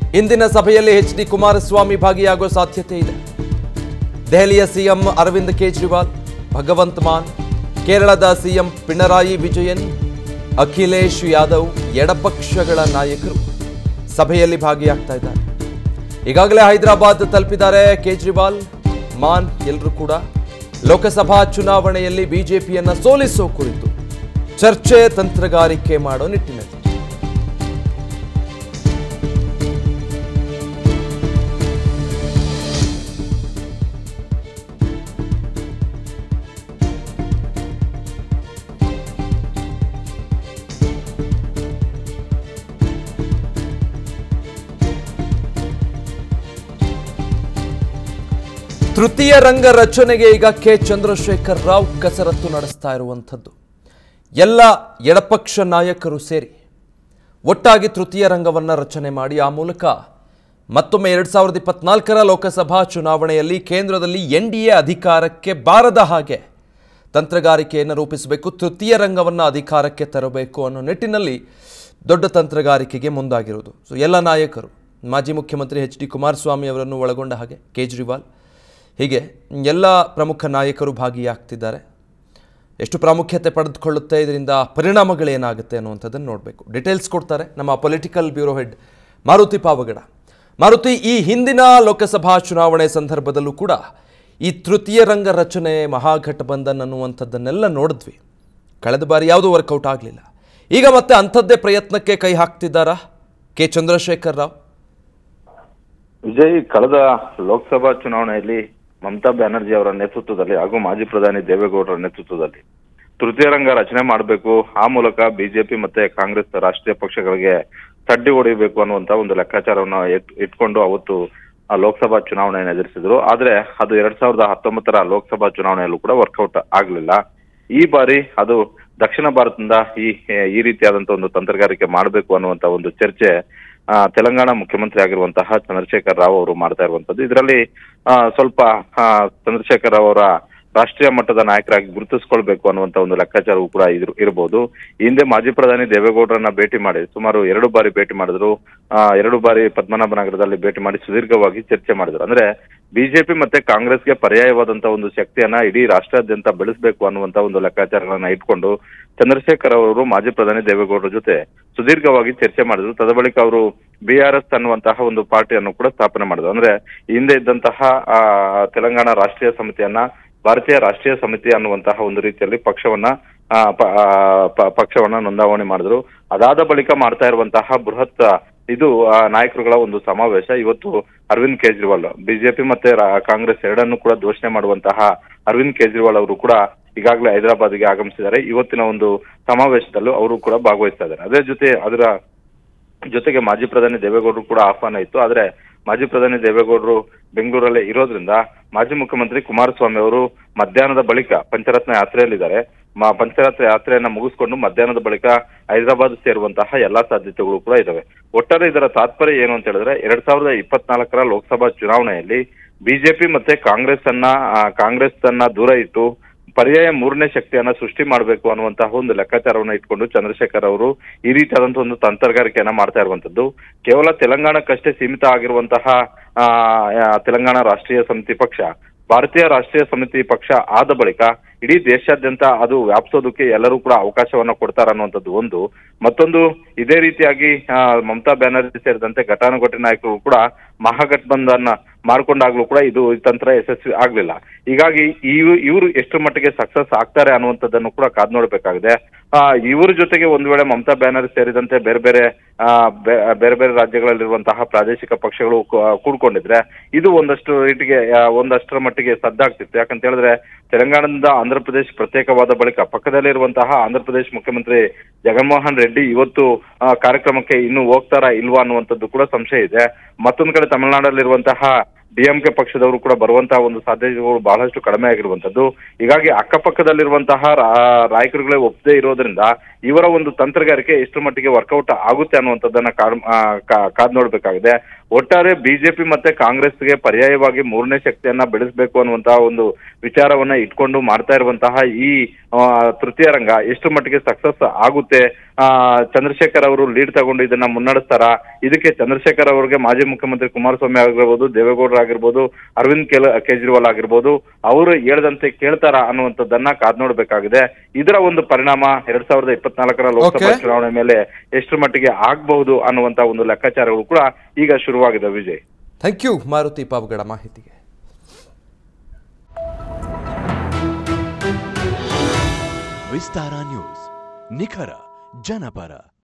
ಇಂದಿನ ಸಭೆಯಲ್ಲಿ H D Kumaraswamy ಭಾಗಿಯಾಗುವ ಸಾಧ್ಯತೆ ಇದೆ ದೆಹಲಿಯ ಸಿಎಂ ಅರವಿಂದ್ ಕೇಜ್ರಿವಾಲ್ ಭಗವಂತ್ ಮಾನ್ ಕೇರಳದ ಸಿಎಂ ಪಿಣರಾಯಿ ವಿಜಯನ್ ಅಖಿಲೇಶ್ ಯಾದವ್ ಎಡಪಕ್ಷಗಳ ನಾಯಕರು ಸಭೆಯಲ್ಲಿ ಭಾಗಿಯಾಗ್ತಾ ಇದ್ದಾರೆ ಈಗಾಗಲೇ ಹೈದರಾಬಾದ್ ತಲುಪಿದ್ದಾರೆ ಕೇಜ್ರಿವಾಲ್ ಮಾನ್ ಎಲ್ಲರೂ ಕೂಡ ಲೋಕಸಭಾ ಚುನಾವಣೆಯಲ್ಲಿ ಬಿಜೆಪಿಯನ್ನ ಸೋಲಿಸೋ ಕುರಿತು ಚರ್ಚೆ ತಂತ್ರಗಾರಿಕೆ ಮಾಡೋ ನಿಟ್ಟಿನಲ್ಲಿ ತೃತೀಯ ರಂಗ ರಚನೆಗೆ ಈಗ ಕೆ ಚಂದ್ರಶೇಖರ್ ರಾವ್ ಕಸರತ್ತು ನಡೆಸ್ತಾ ಇರುವಂಥದ್ದು ಎಲ್ಲ ಎಡಪಕ್ಷ ನಾಯಕರು ಸೇರಿ ಒಟ್ಟಾಗಿ ತೃತೀಯ ರಂಗವನ್ನು ರಚನೆ ಮಾಡಿ ಆ ಮೂಲಕ ಮತ್ತೊಮ್ಮೆ ಎರಡು ಸಾವಿರದ ಇಪ್ಪತ್ನಾಲ್ಕರ ಲೋಕಸಭಾ ಚುನಾವಣೆಯಲ್ಲಿ ಕೇಂದ್ರದಲ್ಲಿ ಎನ್ ಡಿ ಎ ಅಧಿಕಾರಕ್ಕೆ ಬಾರದ ಹಾಗೆ ತಂತ್ರಗಾರಿಕೆಯನ್ನು ರೂಪಿಸಬೇಕು ತೃತೀಯ ರಂಗವನ್ನು ಅಧಿಕಾರಕ್ಕೆ ತರಬೇಕು ಅನ್ನೋ ನಿಟ್ಟಿನಲ್ಲಿ ದೊಡ್ಡ ತಂತ್ರಗಾರಿಕೆಗೆ ಮುಂದಾಗಿರುವುದು ಸೊ ಎಲ್ಲ ನಾಯಕರು ಮಾಜಿ ಮುಖ್ಯಮಂತ್ರಿ ಎಚ್ ಡಿ ಕುಮಾರಸ್ವಾಮಿ ಅವರನ್ನು ಒಳಗೊಂಡ ಹಾಗೆ ಕೇಜ್ರಿವಾಲ್ ಹೀಗೆ ಎಲ್ಲ ಪ್ರಮುಖ ನಾಯಕರು ಭಾಗಿಯಾಗ್ತಿದ್ದಾರೆ ಎಷ್ಟು ಪ್ರಾಮುಖ್ಯತೆ ಪಡೆದುಕೊಳ್ಳುತ್ತೆ ಇದರಿಂದ ಪರಿಣಾಮಗಳೇನಾಗುತ್ತೆ ಅನ್ನುವಂಥದ್ದನ್ನು ನೋಡಬೇಕು ಡೀಟೇಲ್ಸ್ ಕೊಡ್ತಾರೆ ನಮ್ಮ political bureau head Maruthi Pavagada Maruthi ಈ ಹಿಂದಿನ ಲೋಕಸಭಾ ಚುನಾವಣೆ ಸಂದರ್ಭದಲ್ಲೂ ಕೂಡ ಈ ತೃತೀಯ ರಂಗ ರಚನೆ ಮಹಾಗಠಬಂಧನ್ ಅನ್ನುವಂಥದ್ದನ್ನೆಲ್ಲ ನೋಡಿದ್ವಿ ಕಳೆದ ಬಾರಿ ಯಾವುದೂ ವರ್ಕೌಟ್ ಆಗಲಿಲ್ಲ ಈಗ ಮತ್ತೆ ಅಂಥದ್ದೇ ಪ್ರಯತ್ನಕ್ಕೆ ಕೈ ಹಾಕ್ತಿದ್ದಾರಾ ಕೆ ಚಂದ್ರಶೇಖರ್ ರಾವ್ ವಿಜಯ್ ಕಳೆದ ಲೋಕಸಭಾ ಚುನಾವಣೆಯಲ್ಲಿ ಮಮತಾ ಬ್ಯಾನರ್ಜಿ ಅವರ ನೇತೃತ್ವದಲ್ಲಿ ಹಾಗೂ ಮಾಜಿ ಪ್ರಧಾನಿ ದೇವೇಗೌಡರ ನೇತೃತ್ವದಲ್ಲಿ ತೃತೀಯ ರಂಗ ರಚನೆ ಮಾಡಬೇಕು ಆ ಮೂಲಕ ಬಿಜೆಪಿ ಮತ್ತೆ ಕಾಂಗ್ರೆಸ್ ರಾಷ್ಟ್ರೀಯ ಪಕ್ಷಗಳಿಗೆ ಸಡ್ಡಿ ಹೊಡಿಬೇಕು ಅನ್ನುವಂತ ಒಂದು ಲೆಕ್ಕಾಚಾರವನ್ನ ಇಟ್- ಇಟ್ಕೊಂಡು ಅವತ್ತು ಆ ಲೋಕಸಭಾ ಚುನಾವಣೆಯನ್ನು ಎದುರಿಸಿದ್ರು ಆದ್ರೆ ಅದು ಎರಡ್ ಸಾವಿರದ ಹತ್ತೊಂಬತ್ತರ ಲೋಕಸಭಾ ಚುನಾವಣೆಯಲ್ಲೂ ಕೂಡ ವರ್ಕೌಟ್ ಆಗ್ಲಿಲ್ಲ ಈ ಬಾರಿ ಅದು ದಕ್ಷಿಣ ಭಾರತದಿಂದ ಈ ಈ ರೀತಿಯಾದಂತಹ ಒಂದು ತಂತ್ರಗಾರಿಕೆ ಮಾಡಬೇಕು ಅನ್ನುವಂತ ಒಂದು ಚರ್ಚೆ ಆ, ತೆಲಂಗಾಣ ಮುಖ್ಯಮಂತ್ರಿ ಆಗಿರುವಂತಹ ಚಂದ್ರಶೇಖರ್ ರಾವ್ ಅವರು ಮಾಡ್ತಾ ಇರುವಂತದ್ದು ಇದರಲ್ಲಿ ಆ, ಸ್ವಲ್ಪ ಆ, ಚಂದ್ರಶೇಖರ್ ರಾವ್ ಅವರ ರಾಷ್ಟ್ರೀಯ ಮಟ್ಟದ ನಾಯಕರಾಗಿ ಗುರುತಿಸ್ಕೊಳ್ಬೇಕು ಅನ್ನುವಂತ ಒಂದು ಲೆಕ್ಕಾಚಾರವೂ ಕೂಡ ಇದ್ರ ಇರಬಹುದು ಈ ಹಿಂದೆ ಮಾಜಿ ಪ್ರಧಾನಿ ದೇವೇಗೌಡರನ್ನ ಭೇಟಿ ಮಾಡಿ ಸುಮಾರು ಎರಡು ಬಾರಿ ಭೇಟಿ ಮಾಡಿದ್ರು ಆ, ಎರಡು ಬಾರಿ ಪದ್ಮನಾಭನಗರದಲ್ಲಿ ಭೇಟಿ ಮಾಡಿ ಸುದೀರ್ಘವಾಗಿ ಚರ್ಚೆ ಮಾಡಿದ್ರು ಅಂದ್ರೆ ಬಿಜೆಪಿ ಮತ್ತೆ ಕಾಂಗ್ರೆಸ್ಗೆ ಪರ್ಯಾಯವಾದಂತ ಒಂದು ಶಕ್ತಿಯನ್ನ ಇಡೀ ರಾಷ್ಟ್ರಾದ್ಯಂತ ಬೆಳೆಸಬೇಕು ಅನ್ನುವಂತ ಒಂದು ಲೆಕ್ಕಾಚಾರಗಳನ್ನ ಇಟ್ಕೊಂಡು ಚಂದ್ರಶೇಖರ್ ಅವರು ಮಾಜಿ ಪ್ರಧಾನಿ ದೇವೇಗೌಡರ ಜೊತೆ ಸುದೀರ್ಘವಾಗಿ ಚರ್ಚೆ ಮಾಡಿದ್ರು ತದಬಳಿಕ ಅವರು ಬಿಆರ್ಎಸ್ ಅನ್ನುವಂತಹ ಒಂದು ಪಾರ್ಟಿಯನ್ನು ಕೂಡ ಸ್ಥಾಪನೆ ಮಾಡಿದ್ರು ಅಂದ್ರೆ ಈ ಹಿಂದೆ ಇದ್ದಂತಹ ಆ, ತೆಲಂಗಾಣ ರಾಷ್ಟ್ರೀಯ ಸಮಿತಿಯನ್ನ ಭಾರತೀಯ ರಾಷ್ಟ್ರೀಯ ಸಮಿತಿ ಅನ್ನುವಂತಹ ಒಂದು ರೀತಿಯಲ್ಲಿ ಪಕ್ಷವನ್ನ ಆ, ಪ- ಆ, ಪ- ಪಕ್ಷವನ್ನ ನೋಂದಾವಣೆ ಮಾಡಿದ್ರು ಅದಾದ ಬಳಿಕ ಮಾಡ್ತಾ ಇರುವಂತಹ ಬೃಹತ್ ಇದು ಆ, ನಾಯಕರುಗಳ ಒಂದು ಸಮಾವೇಶ ಇವತ್ತು ಅರವಿಂದ್ ಕೇಜ್ರಿವಾಲ್ ಬಿಜೆಪಿ ಮತ್ತೆ ರಾ- ಕಾಂಗ್ರೆಸ್ ಎರಡನ್ನೂ ಕೂಡ ಘೋಷಣೆ ಮಾಡುವಂತಹ ಅರವಿಂದ್ ಕೇಜ್ರಿವಾಲ್ ಅವರು ಕೂಡ ಈಗಾಗಲೇ ಹೈದರಾಬಾದ್ಗೆ ಆಗಮಿಸಿದ್ದಾರೆ ಇವತ್ತಿನ ಒಂದು ಸಮಾವೇಶದಲ್ಲೂ ಅವರು ಕೂಡ ಭಾಗವಹಿಸ್ತಾ ಇದ್ದಾರೆ ಅದೇ ಜೊತೆ ಅದರ ಜೊತೆಗೆ ಮಾಜಿ ಪ್ರಧಾನಿ ದೇವೇಗೌಡರು ಕೂಡ ಆಹ್ವಾನ ಇತ್ತು ಆದ್ರೆ ಮಾಜಿ ಪ್ರಧಾನಿ ದೇವೇಗೌಡರು ಬೆಂಗಳೂರಲ್ಲೇ ಇರೋದ್ರಿಂದ ಮಾಜಿ ಮುಖ್ಯಮಂತ್ರಿ ಕುಮಾರಸ್ವಾಮಿ ಅವರು ಮಧ್ಯಾಹ್ನದ ಬಳಿಕ ಪಂಚರತ್ನ ಯಾತ್ರೆಯಲ್ಲಿದ್ದಾರೆ ಮ- ಪಂಚರತ್ನ ಯಾತ್ರೆಯನ್ನ ಮುಗಿಸ್ಕೊಂಡು ಮಧ್ಯಾಹ್ನದ ಬಳಿಕ ಹೈದರಾಬಾದ್ ಸೇರುವಂತಹ ಎಲ್ಲಾ ಸಾಧ್ಯತೆಗಳು ಕೂಡ ಇದಾವೆ ಒಟ್ಟಾರೆ ಇದರ ತಾತ್ಪರ್ಯ ಏನು ಅಂತ ಹೇಳಿದ್ರೆ ಎರಡ್ ಸಾವಿರದ ಇಪ್ಪತ್ನಾಲ್ಕರ ಲೋಕಸಭಾ ಚುನಾವಣೆಯಲ್ಲಿ ಬಿಜೆಪಿ ಮತ್ತೆ ಕಾಂಗ್ರೆಸ್ ಅನ್ನ ಆ, ಕಾಂಗ್ರೆಸ್ ಅನ್ನ ದೂರ ಇಟ್ಟು ಪರ್ಯಾಯ ಮೂರನೇ ಶಕ್ತಿಯನ್ನ ಸೃಷ್ಟಿ ಮಾಡಬೇಕು ಅನ್ನುವಂತಹ ಒಂದು ಲೆಕ್ಕಾಚಾರವನ್ನ ಇಟ್ಕೊಂಡು ಚಂದ್ರಶೇಖರ್ ಅವರು ಈ ರೀತಿಯಾದಂತಹ ಒಂದು ತಂತ್ರಗಾರಿಕೆಯನ್ನ ಮಾಡ್ತಾ ಇರುವಂತದ್ದು ಕೇವಲ ತೆಲಂಗಾಣಕ್ಕಷ್ಟೇ ಸೀಮಿತ ಆಗಿರುವಂತಹ ಆ, ಆ, ತೆಲಂಗಾಣ ರಾಷ್ಟ್ರೀಯ ಸಮಿತಿ ಪಕ್ಷ ಭಾರತೀಯ ರಾಷ್ಟ್ರೀಯ ಸಮಿತಿ ಪಕ್ಷ ಆದ ಬಳಿಕ ಇಡೀ ದೇಶಾದ್ಯಂತ ಅದು ವ್ಯಾಪಿಸೋದಕ್ಕೆ ಎಲ್ಲರೂ ಕೂಡ ಅವಕಾಶವನ್ನ ಕೊಡ್ತಾರ ಅನ್ನುವಂಥದ್ದು ಒಂದು ಮತ್ತೊಂದು ಇದೇ ರೀತಿಯಾಗಿ ಆ, ಮಮತಾ ಬ್ಯಾನರ್ಜಿ ಸೇರಿದಂತೆ ಘಟಾನುಘಟಿ ನಾಯಕರು ಕೂಡ ಮಹಾಗಠಬಂಧನ್ ಮಾಡ್ಕೊಂಡಾಗ್ಲೂ ಕೂಡ ಇದು ಈ ತಂತ್ರ ಯಶಸ್ವಿ ಆಗ್ಲಿಲ್ಲ ಹೀಗಾಗಿ ಇವು ಇವರು ಎಷ್ಟು ಮಟ್ಟಿಗೆ ಸಕ್ಸಸ್ ಆಗ್ತಾರೆ ಅನ್ನುವಂಥದ್ದನ್ನು ಕೂಡ ಕಾದ್ ನೋಡ್ಬೇಕಾಗಿದೆ ಆ, ಇವ್ರ ಜೊತೆಗೆ ಒಂದ್ ವೇಳೆ ಮಮತಾ ಬ್ಯಾನರ್ಜಿ ಸೇರಿದಂತೆ ಬೇರೆ ಬೇರೆ ಆ, ಬೆ- ಬೇರೆ ಬೇರೆ ರಾಜ್ಯಗಳಲ್ಲಿರುವಂತಹ ಪ್ರಾದೇಶಿಕ ಪಕ್ಷಗಳು ಕೂ- ಕೂಡ್ಕೊಂಡಿದ್ರೆ ಇದು ಒಂದಷ್ಟು ರೀತಿಗೆ ಆ, ಒಂದಷ್ಟರ ಮಟ್ಟಿಗೆ ಸದ್ದಾಗ್ತಿತ್ತು ಯಾಕಂತ ಹೇಳಿದ್ರೆ ತೆಲಂಗಾಣದಿಂದ ಆಂಧ್ರ ಪ್ರದೇಶ ಪ್ರತ್ಯೇಕವಾದ ಬಳಿಕ ಪಕ್ಕದಲ್ಲೇ ಇರುವಂತಹ ಆಂಧ್ರ ಪ್ರದೇಶ ಮುಖ್ಯಮಂತ್ರಿ ಜಗನ್ಮೋಹನ್ ರೆಡ್ಡಿ ಇವತ್ತು ಆ, ಕಾರ್ಯಕ್ರಮಕ್ಕೆ ಇನ್ನು ಹೋಗ್ತಾರಾ ಇಲ್ವಾ ಅನ್ನುವಂಥದ್ದು ಕೂಡ ಸಂಶಯ ಇದೆ ಮತ್ತೊಂದು ಕಡೆ ತಮಿಳುನಾಡಲ್ಲಿರುವಂತಹ ಡಿಎಂಕೆ ಪಕ್ಷದವರು ಕೂಡ ಬರುವಂತಹ ಒಂದು ಸಾಧ್ಯತೆಗಳು ಬಹಳಷ್ಟು ಕಡಿಮೆ ಆಗಿರುವಂತದ್ದು ಹೀಗಾಗಿ ಅಕ್ಕಪಕ್ಕದಲ್ಲಿರುವಂತಹ ರಾ- ನಾಯಕರುಗಳೇ ಒಪ್ಪದೇ ಇರೋದ್ರಿಂದ ಇವರ ಒಂದು ತಂತ್ರಗಾರಿಕೆ ಎಷ್ಟು ಮಟ್ಟಿಗೆ ವರ್ಕೌಟ್ ಆಗುತ್ತೆ ಅನ್ನುವಂಥದ್ದನ್ನ ಕಾಡ್- ಆ, ಕಾ- ಕಾದ್ ನೋಡ್ಬೇಕಾಗಿದೆ ಒಟ್ಟಾರೆ ಬಿಜೆಪಿ ಮತ್ತೆ ಕಾಂಗ್ರೆಸ್ಗೆ ಪರ್ಯಾಯವಾಗಿ ಮೂರನೇ ಶಕ್ತಿಯನ್ನ ಬೆಳೆಸಬೇಕು ಅನ್ನುವಂತಹ ಒಂದು ವಿಚಾರವನ್ನ ಇಟ್ಕೊಂಡು ಮಾಡ್ತಾ ಇರುವಂತಹ ಈ ಆ, ತೃತೀಯ ರಂಗ ಎಷ್ಟು ಮಟ್ಟಿಗೆ ಸಕ್ಸಸ್ ಆಗುತ್ತೆ ಆ, ಚಂದ್ರಶೇಖರ್ ಅವರು ಲೀಡ್ ತಗೊಂಡು ಇದನ್ನ ಮುನ್ನಡೆಸ್ತಾರ ಇದಕ್ಕೆ ಚಂದ್ರಶೇಖರ್ ಅವರಿಗೆ ಮಾಜಿ ಮುಖ್ಯಮಂತ್ರಿ ಕುಮಾರಸ್ವಾಮಿ ಆಗಿರ್ಬೋದು ದೇವೇಗೌಡರು ಆಗಿರ್ಬೋದು ಅರವಿಂದ್ ಕೆಲ ಕೇಜ್ರಿವಾಲ್ ಆಗಿರ್ಬೋದು ಅವರು ಹೇಳ್ದಂತೆ ಕೇಳ್ತಾರ ಅನ್ನುವಂಥದ್ದನ್ನ ಕಾದ್ ನೋಡ್ಬೇಕಾಗಿದೆ ಇದರ ಒಂದು ಪರಿಣಾಮ ಎರಡ್ ಸಾವಿರದ ಇಪ್ಪತ್ನಾಲ್ಕರ ಲೋಕಸಭಾ Okay. ಚುನಾವಣೆ ಮೇಲೆ ಎಷ್ಟರ ಮಟ್ಟಿಗೆ ಆಗಬಹುದು ಅನ್ನುವಂತ ಒಂದು ಲೆಕ್ಕಾಚಾರಗಳು ಕೂಡ ಈಗ ಶುರುವಾಗಿದೆ ವಿಜಯ್ ಥ್ಯಾಂಕ್ ಯು ಮಾರುತಿ ಪಾವಗಡ ಮಾಹಿತಿಗೆ ವಿಸ್ತಾರ ನ್ಯೂಸ್ ನಿಖರ ಜನಪರ